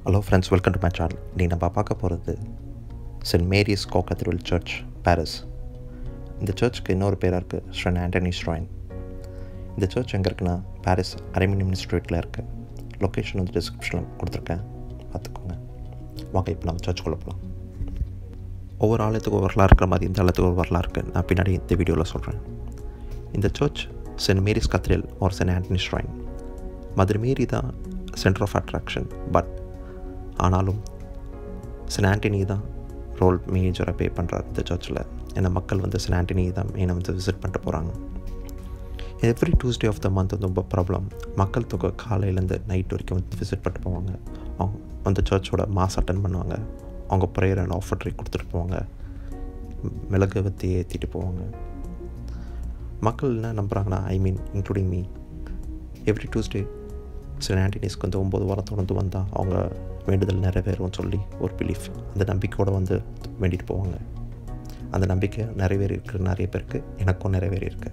hello friends welcome to my channel இன்றைக்கி நம்ம பார்க்க போகிறது saint Mary's co cathedral church Parrys இந்த சர்ச்சுக்கு இன்னொரு பேராக இருக்குது ஸ்ரன் ஆண்டனி ஸ்ட்ராயின் இந்த சர்ச் எங்கே இருக்குன்னா பாரிஸ் அரைமினியம் ஸ்ட்ரீட்டில் இருக்குது லொக்கேஷன் வந்து டிஸ்கிரிப்ஷனில் கொடுத்துருக்கேன் பார்த்துக்கோங்க வாங்க இப்போ நம்ம சர்ச்சுக்குள்ளே போகலாம் ஒவ்வொரு ஆலயத்துக்கும் ஒரு வரலாறு இருக்கிற மாதிரி இந்த ஆலயத்துக்கு ஒரு வரலாறு இருக்குது நான் பின்னாடி இந்த வீடியோவில் சொல்கிறேன் இந்த சர்ச் சென்ட் மேரிஸ் கத்ரியல் ஒரு saint Antony shrine Madurai Mary தான் சென்டர் ஆஃப் அட்ராக்ஷன் பட் ஆனாலும் சென்ட் ஆண்டனி தான் ரோல் மேஜராக பே பண்ணுறாரு இந்த சர்ச்சில் ஏன்னா மக்கள் வந்து சென்ட் ஆண்டனி தான் மெயினாக வந்து விசிட் பண்ணிட்டு போகிறாங்க every Tuesday of the month வந்து ரொம்ப ப்ராப்ளம் மக்கள் தொகை காலையிலேருந்து நைட் வரைக்கும் வந்து விசிட் பண்ணிட்டு போவாங்க அவங்க அந்த சர்ச்சோட மாஸ் அட்டன் பண்ணுவாங்க அவங்க ப்ரேயர் அண்ட் ஆஃபர் கொடுத்துட்டு போவாங்க மிளகு வத்தி ஏற்றிட்டு போவாங்க மக்கள் என்ன நம்புகிறாங்கன்னா I mean including me every Tuesday சில ஆன்டினிஸ்க்கு வந்து ஒம்பது வாரம் தொடர்ந்து வந்தால் அவங்க வேண்டுதல் நிறைவேறும்னு சொல்லி ஒரு பிலீஃப் அந்த நம்பிக்கையோடு வந்து வேண்டிட்டு போவாங்க அந்த நம்பிக்கை நிறைவேறி இருக்கிற நிறைய பேருக்கு எனக்கும் நிறைவேறி இருக்கு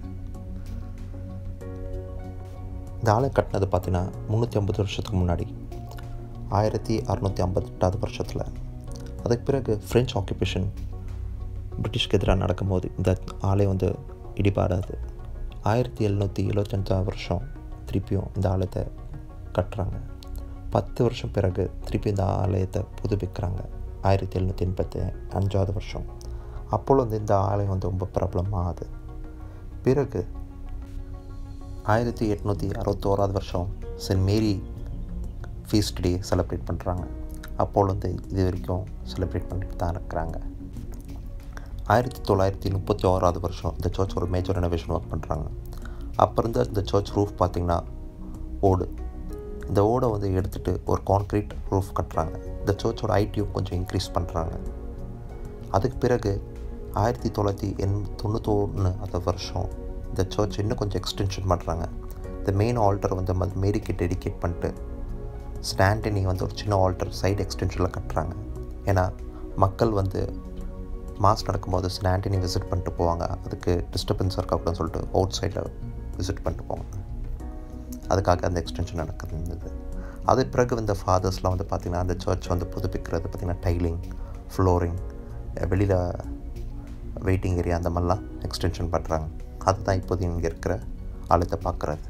இந்த ஆலயம் கட்டினது பார்த்தீங்கன்னா முந்நூற்றி ஐம்பது வருஷத்துக்கு முன்னாடி ஆயிரத்தி அறநூற்றி ஐம்பத்தெட்டாவது வருஷத்தில் அதுக்கு பிறகு ஃப்ரெஞ்ச் ஆக்குபேஷன் பிரிட்டிஷ்க்கு எதிராக நடக்கும்போது இந்த ஆலயம் வந்து இடிபாடாது ஆயிரத்தி எழுநூற்றி எழுபத்தஞ்சாவது வருஷம் திருப்பியும் இந்த ஆலயத்தை கட்டுறாங்க பத்து வருஷம் பிறகு திருப்பி இந்த ஆலயத்தை புதுப்பிக்கிறாங்க ஆயிரத்தி எழுநூற்றி எண்பத்தி அஞ்சாவது வருஷம் அப்போது வந்து இந்த ஆலயம் வந்து ரொம்ப பிரபலமாக ஆகுது பிறகு ஆயிரத்தி எட்நூற்றி அறுபத்தோராவது வருஷம் saint Mary feast day celebrate பண்ணுறாங்க அப்போது வந்து இது வரைக்கும் செலிப்ரேட் பண்ணிட்டு தான் இருக்கிறாங்க ஆயிரத்தி தொள்ளாயிரத்தி முப்பத்தி ஓராவது வருஷம் இந்த சர்ச் ஒரு மேஜர் ரெனோவேஷன் ஒர்க் பண்ணுறாங்க அப்போ இருந்த இந்த சர்ச் ரூஃப் பார்த்திங்கன்னா ஓடு இந்த ஓடை வந்து எடுத்துகிட்டு ஒரு கான்க்ரீட் ரூஃப் கட்டுறாங்க இந்த சர்ச்சோட ஐடியும் கொஞ்சம் இன்க்ரீஸ் பண்ணுறாங்க அதுக்கு பிறகு ஆயிரத்தி தொள்ளாயிரத்தி எண் தொண்ணூத்தொன்று அந்த வருஷம் இந்த சர்ச் இன்னும் கொஞ்சம் எக்ஸ்டென்ஷன் பண்ணுறாங்க இந்த மெயின் ஆல்டர் வந்து மேரிக்கு டெடிகேட் பண்ணிட்டு ஸ்டாண்டனி வந்து ஒரு சின்ன ஆல்டர் சைடு எக்ஸ்டென்ஷனில் கட்டுறாங்க ஏன்னா மக்கள் வந்து மாஸ் நடக்கும்போது ஸ்டாண்டனி விசிட் பண்ணிட்டு போவாங்க அதுக்கு டிஸ்டர்பன்ஸாக இருக்கக்கூடாதுன்னு சொல்லிட்டு அவுட் சைடில் விசிட் பண்ணிட்டு போவாங்க அதுக்காக அந்த எக்ஸ்டென்ஷன் நடக்குது இருந்தது அது பிறகு இந்த ஃபாதர்ஸ்லாம் வந்து பார்த்திங்கன்னா அந்த சர்ச் வந்து புதுப்பிக்கிறது பார்த்திங்கன்னா டைலிங் ஃப்ளோரிங் வெளியில் வெயிட்டிங் ஏரியா அந்த மாதிரிலாம் எக்ஸ்டென்ஷன் பண்ணுறாங்க அதுதான் இப்போது இங்கே இருக்கிற ஆலயத்தை பார்க்குறது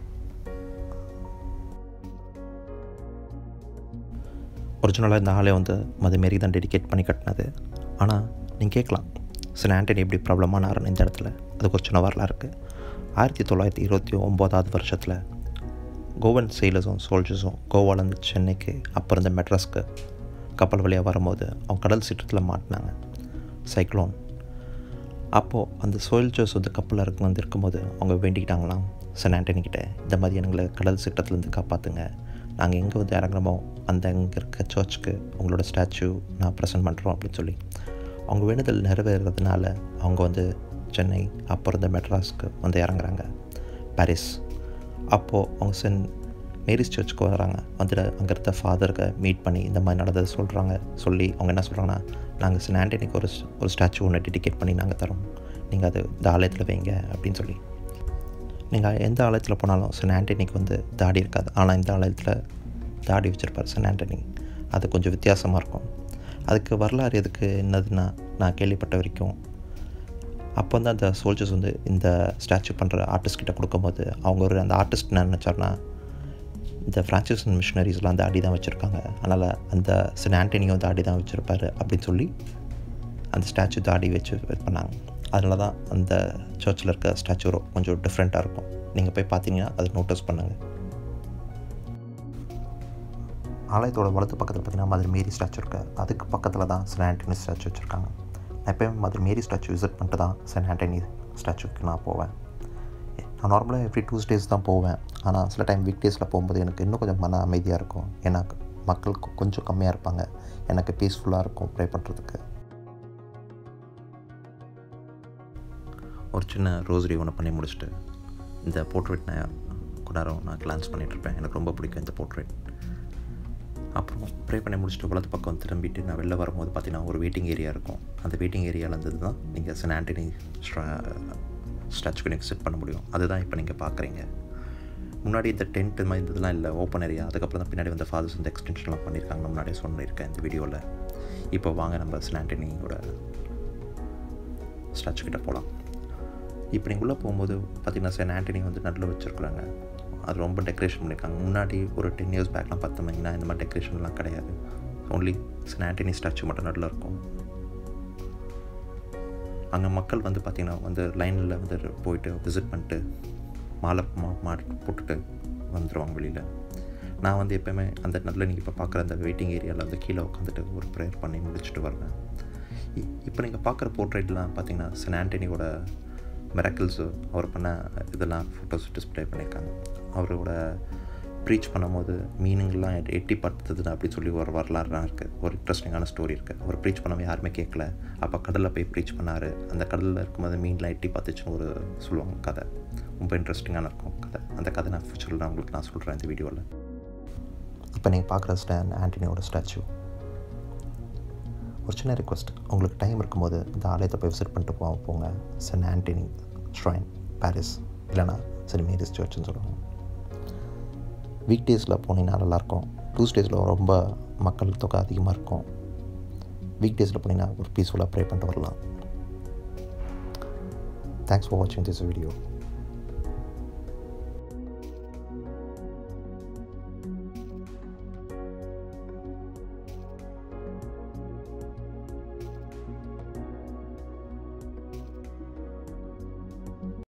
ஒரிஜினலாக இந்த ஆலயம் வந்து மதுமாரி தான் டெடிகேட் பண்ணி கட்டினது ஆனால் நீங்கள் கேட்கலாம் சில ஆண்டனி எப்படி ப்ராப்ளமானாருன்னு இந்த இடத்துல அதுக்கு ஒரு சின்ன வரலாறு இருக்குது ஆயிரத்தி தொள்ளாயிரத்தி இருபத்தி ஒம்போதாவது வருஷத்தில் கோவன் செயலர்ஸும் சோல்ஜர்ஸும் கோவாலேருந்து சென்னைக்கு அப்போ இருந்த மெட்ராஸ்க்கு கப்பல் வழியாக வரும்போது அவங்க கடல் சீற்றத்தில் மாட்டினாங்க சைக்ளோன் அப்போது அந்த சோல்ஜர்ஸ் வந்து கப்பலில் இருக்கு வந்து இருக்கும்போது அவங்க வேண்டிக்கிட்டாங்களாம் சென் ஆண்டனிக்கிட்ட இந்த மாதிரி எங்களை கடல் சீற்றத்துலேருந்து காப்பாற்றுங்க நாங்கள் எங்கே வந்து இறங்குறோமோ அந்த இங்கே இருக்க சர்ச்சுக்கு உங்களோட ஸ்டாச்சு நான் ப்ரெசென்ட் பண்ணுறோம் அப்படின்னு சொல்லி அவங்க வேண்டுதல் நிறைவேறதுனால அவங்க வந்து சென்னை அப்போ இருந்த மெட்ராஸ்க்கு வந்து இறங்குறாங்க பாரிஸ் அப்போது அவங்க சென் மேரிஸ் சர்ச்சுக்கு வராங்க வந்துட்டு அங்கே இருந்த ஃபாதருக்கு மீட் பண்ணி இந்த மாதிரி நடந்ததை சொல்கிறாங்க சொல்லி அவங்க என்ன சொல்கிறாங்கன்னா நாங்கள் சென் ஆண்டனிக்கு ஒரு ஒரு ஸ்டாச்சு ஒன்று டெடிகேட் பண்ணி நாங்கள் தரோம் நீங்கள் அது இந்த ஆலயத்தில் வைங்க அப்படின்னு சொல்லி நீங்கள் எந்த ஆலயத்தில் போனாலும் சென் ஆண்டனிக்கு வந்து தாடி இருக்காது ஆனால் இந்த ஆலயத்தில் தாடி வச்சுருப்பார் சென் ஆண்டனி அது கொஞ்சம் வித்தியாசமாக இருக்கும் அதுக்கு வரலாறு எதுக்கு என்னதுன்னா நான் கேள்விப்பட்ட வரைக்கும் அப்போ வந்து அந்த சோல்ஜர்ஸ் வந்து இந்த ஸ்டாச்சு பண்ணுற ஆர்டிஸ்ட்கிட்ட கொடுக்கும்போது அவங்க ஒரு அந்த ஆர்டிஸ்ட் என்ன நினச்சார்னா இந்த ஃப்ரான்சிஸ் மிஷினரிஸ்லாம் அந்த அடி தான் வச்சுருக்காங்க அதனால் அந்த சென் ஆண்டனியும் வந்து அடி தான் வச்சுருப்பாரு அப்படின்னு சொல்லி அந்த ஸ்டாச்சு தாடி வச்சு இது பண்ணாங்க அதனால தான் அந்த சர்ச்சில் இருக்க ஸ்டாச்சு கொஞ்சம் டிஃப்ரெண்ட்டாக இருக்கும் நீங்கள் போய் பார்த்தீங்கன்னா அதை நோட்டீஸ் பண்ணுங்கள் ஆலயத்தோட வலது பக்கத்தில் பார்த்தீங்கன்னா மதுரை மேரி ஸ்டாச்சு இருக்குது அதுக்கு பக்கத்தில் தான் சென் ஆண்டனி ஸ்டாச்சு வச்சுருக்காங்க நான் எப்போயும் மதுரை மேரி ஸ்டாச்சு விசிட் பண்ணிட்டு தான் சென் ஆண்டனி ஸ்டாச்சுக்கு நான் போவேன் நான் நார்மலாக எவ்ரி டூஸ்டேஸ் தான் போவேன் ஆனால் சில டைம் வீக் டேஸில் போகும்போது எனக்கு இன்னும் கொஞ்சம் மன அமைதியாக இருக்கும் ஏன்னா மக்கள் கொஞ்சம் கம்மியாக இருப்பாங்க எனக்கு பீஸ்ஃபுல்லாக இருக்கும் ப்ரே பண்ணுறதுக்கு ஒரு சின்ன ரோசரி ஒன்று பண்ணி முடிச்சுட்டு இந்த போர்ட்ரேட் நான் கொண்டாரம் நான் கிளான்ஸ் பண்ணிகிட்ருப்பேன் எனக்கு ரொம்ப பிடிக்கும் இந்த போர்ட்ரேட் அப்புறம் ப்ரே பண்ணி முடிச்சுட்டு வலது பக்கம் திரும்பிட்டு நான் வெளில வரும்போது பார்த்தீங்கன்னா ஒரு வெயிட்டிங் ஏரியா இருக்கும் அந்த வெயிட்டிங் ஏரியாவிலேருந்து தான் நீங்கள் சென் ஆண்டனி ஸ்டாச்சுக்கு நீங்கள் செட் பண்ண முடியும் அதுதான் இப்போ நீங்கள் பார்க்குறீங்க முன்னாடி இந்த டென்ட் மாதிரி இதெல்லாம் இல்லை ஓப்பன் ஏரியா அதுக்கப்புறம் தான் பின்னாடி வந்து ஃபாதர்ஸ் வந்து எக்ஸ்டென்ஷன்லாம் பண்ணியிருக்காங்க நான் முன்னாடியே சொல்லியிருக்கேன் இந்த வீடியோவில் இப்போ வாங்க நம்ம ஸ்னாண்டனியோட ஸ்டாச்சு கிட்ட போகலாம் இப்போ நீங்கள் உள்ளே போகும்போது பார்த்தீங்கன்னா சென் ஆண்டனி வந்து நடுவில் வச்சுருக்குறாங்க அது ரொம்ப டெக்கரேஷன் பண்ணியிருக்காங்க முன்னாடி ஒரு டென் இயர்ஸ் பேக்லாம் பார்த்தோம்னா இந்த மாதிரி டெக்கரேஷன்லாம் கிடையாது ஓன்லி சென் ஆண்டனி ஸ்டாச்சு மட்டும் நடுவில் இருக்கும் அங்கே மக்கள் வந்து பார்த்திங்கன்னா வந்து லைனில் வந்து போயிட்டு விசிட் பண்ணிட்டு மாலை மா மாடி போட்டுட்டு வந்துடுவாங்க வெளியில் நான் வந்து எப்போயுமே அந்த நல்ல நீங்கள் இப்போ பார்க்குற அந்த வெயிட்டிங் ஏரியாவில் வந்து கீழே உட்காந்துட்டு ஒரு ப்ரேயர் பண்ணி முடிச்சுட்டு வருவேன் இப்போ நீங்கள் பார்க்குற போர்ட்ரேட்லாம் பார்த்தீங்கன்னா சென் ஆண்டனியோட மெரக்கிள்ஸு அவர் பண்ண இதெல்லாம் ஃபோட்டோஸ் டிஸ்பிளே பண்ணியிருக்காங்க அவரோட ப்ரீச் பண்ணும்போது மீனிங்லாம் எட்டி பார்த்தது அப்படின்னு சொல்லி ஒரு வரலாறுலாம் இருக்குது ஒரு இன்ட்ரெஸ்டிங்கான ஸ்டோரி இருக்குது அவர் ப்ரீச் பண்ணவே யாருமே கேட்கல அப்போ கடலில் போய் ப்ரீச் பண்ணார் அந்த கடலில் இருக்கும்போது மீன்லாம் எட்டி பார்த்துச்சுன்னு ஒரு சொல்லுவாங்க கதை ரொம்ப இன்ட்ரெஸ்டிங்கான இருக்கும் கதை அந்த கதை நான் ஃபியூச்சரில் நான் உங்களுக்கு நான் சொல்கிறேன் இந்த வீடியோவில் இப்போ நீங்கள் பார்க்குற ஸ்டான் ஆண்டனியோட ஸ்டாச்சு ஒரு சின்ன ரிக்வஸ்ட் உங்களுக்கு டைம் இருக்கும்போது இந்த ஆலயத்தை போய் விசிட் பண்ணிட்டு போ போங்க சென்ட் ஆண்டனி ஷ்ரைன் பாரிஸ் இல்லைனா சென்ட் மேரிஸ் சர்ச்னு சொல்லுவாங்க வீக் டேஸில் போனீங்கன்னா நல்லாயிருக்கும் டூஸ்டேஸில் ரொம்ப மக்கள் தொகை அதிகமாக இருக்கும் வீக் டேஸில் போனீங்கன்னா ஒரு பீஸ்ஃபுல்லாக ப்ரே பண்ணிட்டு வரலாம் தேங்க்ஸ் ஃபார் வாட்சிங் திஸ் வீடியோ